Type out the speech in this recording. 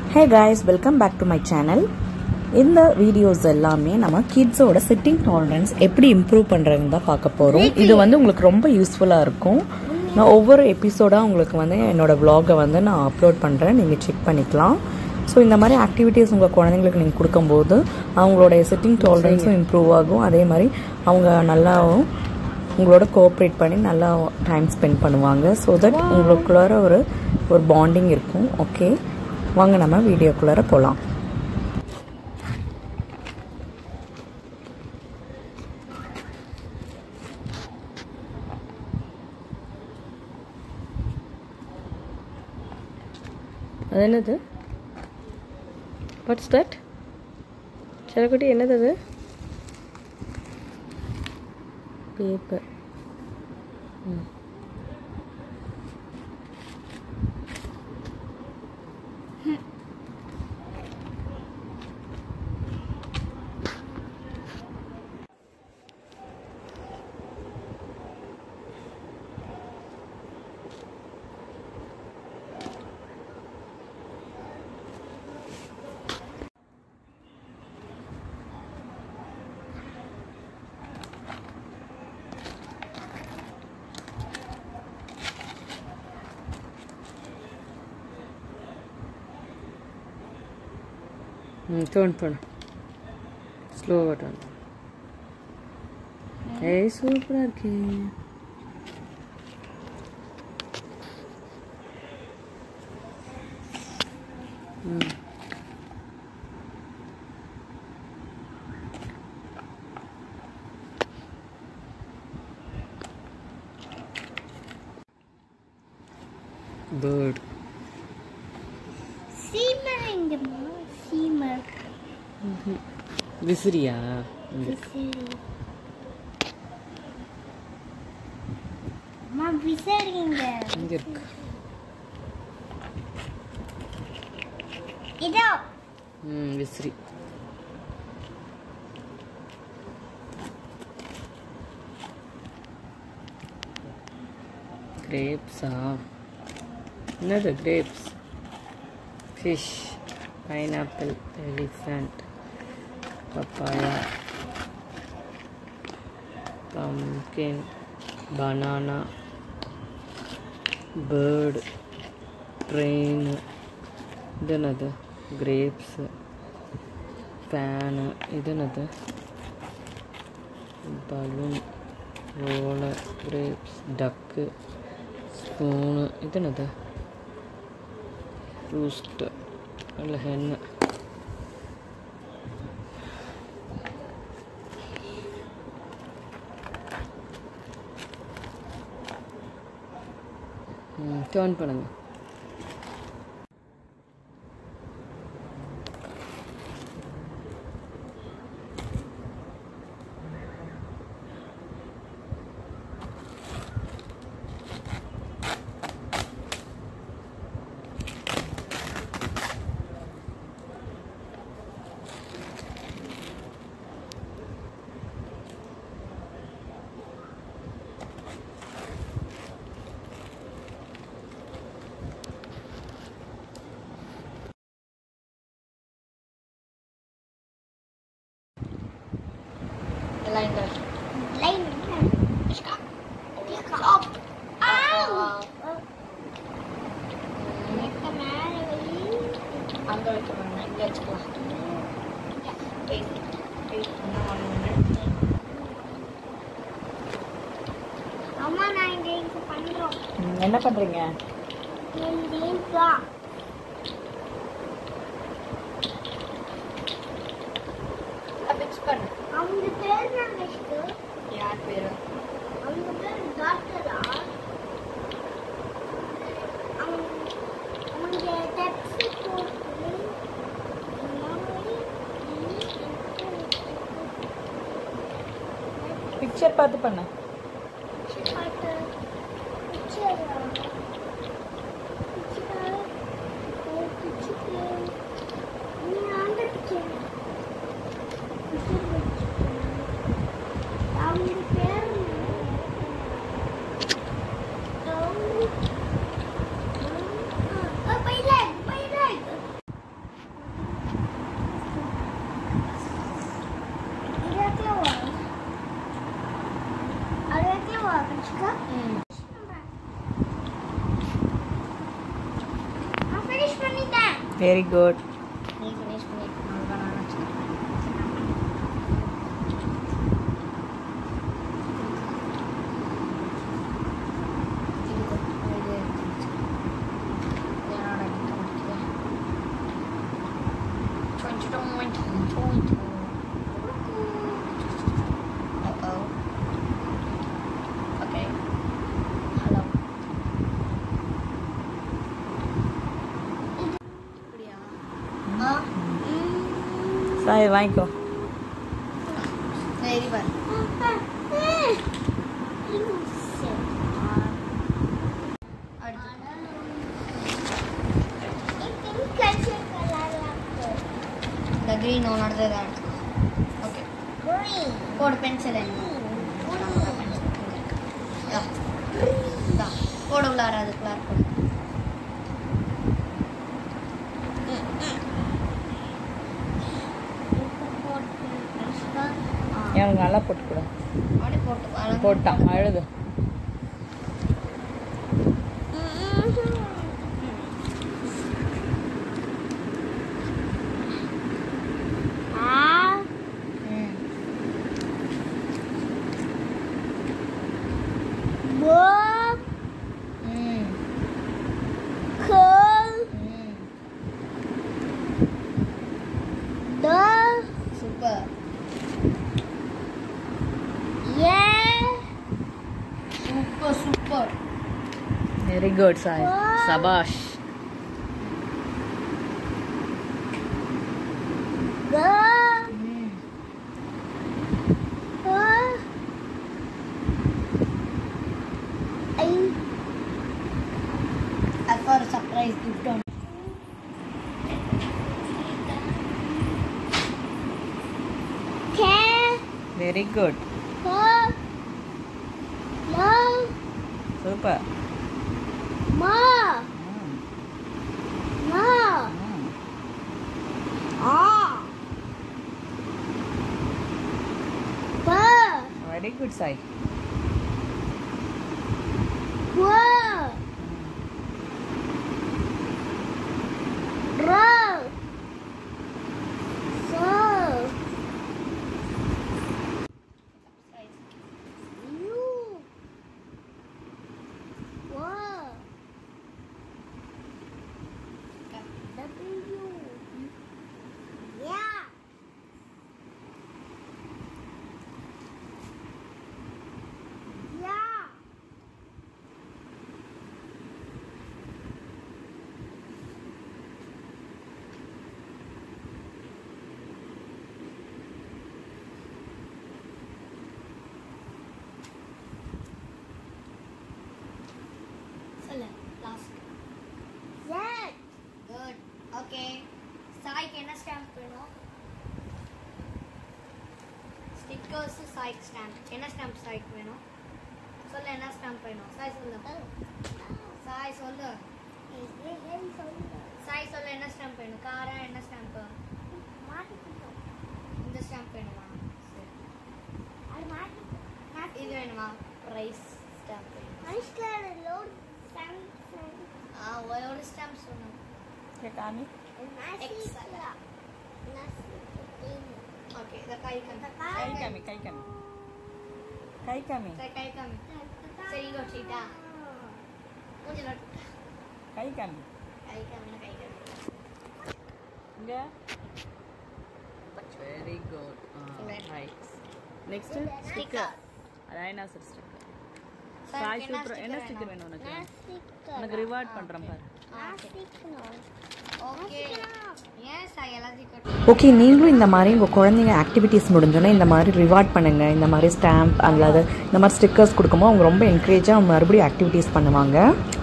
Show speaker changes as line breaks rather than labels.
Hey guys welcome back to my channel இந்த videos எல்லாமே நம்ம கிட்ஸோட சிட்டிங் டாலரன்ஸ் எப்படி இம்ப்ரூவ் பண்ணுறதுன்னு தான் பார்க்க போகிறோம் இது வந்து உங்களுக்கு ரொம்ப யூஸ்ஃபுல்லாக இருக்கும் நான் ஒவ்வொரு எபிசோடாக உங்களுக்கு வந்து என்னோட vlog-அ வந்து நான் அப்லோட் பண்ணுறேன் நீங்கள் செக் பண்ணிக்கலாம் ஸோ இந்த மாதிரி ஆக்டிவிட்டீஸ் உங்கள் குழந்தைங்களுக்கு நீங்கள் கொடுக்கும்போது அவங்களுடைய சிட்டிங் டாலரன்ஸும் இம்ப்ரூவ் ஆகும் அதே மாதிரி அவங்க நல்லா உங்களோட கோஆப்ரேட் பண்ணி நல்லா டைம் ஸ்பெண்ட் பண்ணுவாங்க ஸோ தட் உங்களுக்குள்ளார ஒரு ஒரு பாண்டிங் இருக்கும் ஓகே வாங்க நம்ம வீடியோக்குள்ளார போகலாம் அது என்னது வாட்ஸ் தட் சிலக்குட்டி என்னது அது பேப்பர் ம் டோன் பண்ணு ஸ்லோவாக டோன் ஏய் சூப்பராக இருக்கே ம் பேர்ட்
சீமர் எங்கம்மா சீமர்
விசிறியா இங்க
விசிறி அம்மா விசிறிங்க
இங்க இருக்கு
இதோ
ம் விசிறி கிரேப்ஸா என்னது grapes fish pineapple elephant papaya pumpkin banana bird train இது என்னது கிரேப்ஸு ஃபேனு இது என்னது balloon roller grapes duck spoon இது என்னது ரூஸ்ட்டு இல்லை ஹென்னு ம் டேர்ன் பண்ணுங்க
லைன் ஸ்டாப் ஆவ் நெக்க மேல வை
அங்க வைக்க வேண்டாம் இங்க வச்சுக்கலாம் வெயிட் வெயிட் பண்ண ஒன் மினிட்
அம்மா நான் இங்க இங்க பண்றோம்
என்ன பண்ணுறீங்க
இந்தா
ஃபிக்ஸ் பண்ணு
அவங்க பேர் நான் வெச்சிட்டு
யார் பேரு
அவங்க பேர் டாக்டரா அவங்க அவங்க டெக்ஸி போட்டு
பிக்சர் பார்த்து பண்ண
அவங்க பேர் Oh, my leg, my leg.
Very good
நீ ஃபினிஷ் பண்ணிட்டு நான் நான் வச்சுக்கிறேன் இது இது என்னோட கொஞ்சம் கொஞ்சம் கொஞ்சம் Uh-oh. Okay. Hello. இப்படியா ஆ
சாய் வாங்கிக்கோ
சரி பாரு இந்த க்ரீன் உன்னோடது தான் ஓகே போடு பென்சில் போடு உள்ளார அதுக்குள்ளார போடு ஆ,
எனக்கு நல்லா போட்டுக்கூட
அப்படியே போட்டு அழகா
போட்டான் அழுது
ம் ம் ம் super super super
very good Sai சபாஷ்
ம் As for a surprise gift on
very good super very good Sai
Yeah. Yeah.
சொல்லு லாஸ்ட்
Yes.
குட் ஓகே சாய்க்கு என்ன ஸ்டாம்ப் வேணும் ஸ்டிக்கர்ஸ் சாய்க்கு ஸ்டாம்ப் என்ன ஸ்டாம்ப் சாய்க்கு வேணும் சொல்லு என்ன ஸ்டாம்ப் வேணும் சாய் சொல்லு சாய் சொல்லு சாய் சொல்லு என்ன ஸ்டாம்ப் வேணும் காரா என்ன ஸ்டாம்ப் இந்த ஸ்டாம்ப் வேணுமா சரி இது வேணுமா ப்ரைஸ் ஸ்டாம்ப் வேணும் ஆ ஒரு ஸ்டாம்ப் சொல்லணும்
காமி
ஓகே இதை கை காமி
கை காமி கை காமி கை காமி
சரி கை காமி சரி இங்கே வச்சுக்கிட்டா மூஞ்சில்
கை காமி
கை காமினா கை காமி
இங்க very good
Right.
Right next sticker அதான் என்ன சார் ஸ்டிக்கர்
Sir,
சாய்
என்ன
சூப்பர் என்ன
sticker
ஸ்டிக்கர் வேணும் உனக்கு உனக்கு ரிவார்ட் பண்றேன் பாரு
ஓகே ஏன் சாய் எல்லாத்தையும் கட்டு
ஓகே நீங்களும் இந்த மாதிரி உங்கள் குழந்தைங்க ஆக்டிவிட்டீஸ் முடிஞ்சோன்னே இந்த மாதிரி ரிவார்ட் பண்ணுங்கள் இந்த மாதிரி ஸ்டாம்ப் அல்லது இந்த மாதிரி ஸ்டிக்கர்ஸ் கொடுக்கும்போது அவங்க ரொம்ப என்கரேஜாக மறுபடியும் ஆக்டிவிட்டீஸ் பண்ணுவாங்க